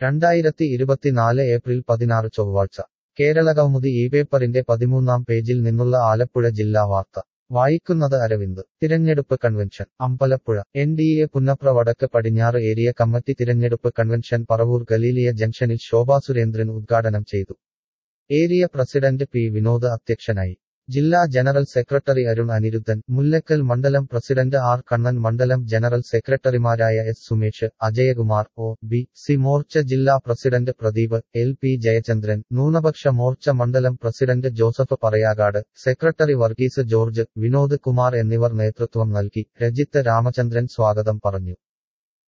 രണ്ടായിരത്തി ഇരുപത്തിനാല് ഏപ്രിൽ പതിനാറ് ചൊവ്വാഴ്ച കേരളകൗമുദി ഈ പേപ്പറിന്റെ പതിമൂന്നാം പേജിൽ നിന്നുള്ള ആലപ്പുഴ ജില്ലാ വാർത്ത വായിക്കുന്നത് അരവിന്ദ് തിരഞ്ഞെടുപ്പ് convention Ambalappuzha N D A Punnapra വടക്ക് പടിഞ്ഞാറ് ഏരിയ കമ്മിറ്റി തിരഞ്ഞെടുപ്പ് കൺവെൻഷൻ പറവൂർ ഗലീലിയ ജംഗ്ഷനിൽ ശോഭാ സുരേന്ദ്രൻ ഉദ്ഘാടനം ചെയ്തു ഏരിയ പ്രസിഡന്റ് പി വിനോദ് അധ്യക്ഷനായി ജില്ലാ ജനറൽ സെക്രട്ടറി അരുൺ അനിരുദ്ധൻ മുല്ലക്കൽ മണ്ഡലം പ്രസിഡന്റ് ആർ കണ്ണൻ മണ്ഡലം ജനറൽ സെക്രട്ടറിമാരായ S Sumesh Ajayakumar O B C Morcha ജില്ലാ president Pradeep L P Jayachandran ന്യൂനപക്ഷ മോർച്ച മണ്ഡലം പ്രസിഡന്റ് ജോസഫ് പറയാകാട് സെക്രട്ടറി വർഗീസ് ജോർജ് വിനോദ് കുമാർ എന്നിവർ നേതൃത്വം നൽകി രജിത്ത് രാമചന്ദ്രൻ സ്വാഗതം പറഞ്ഞു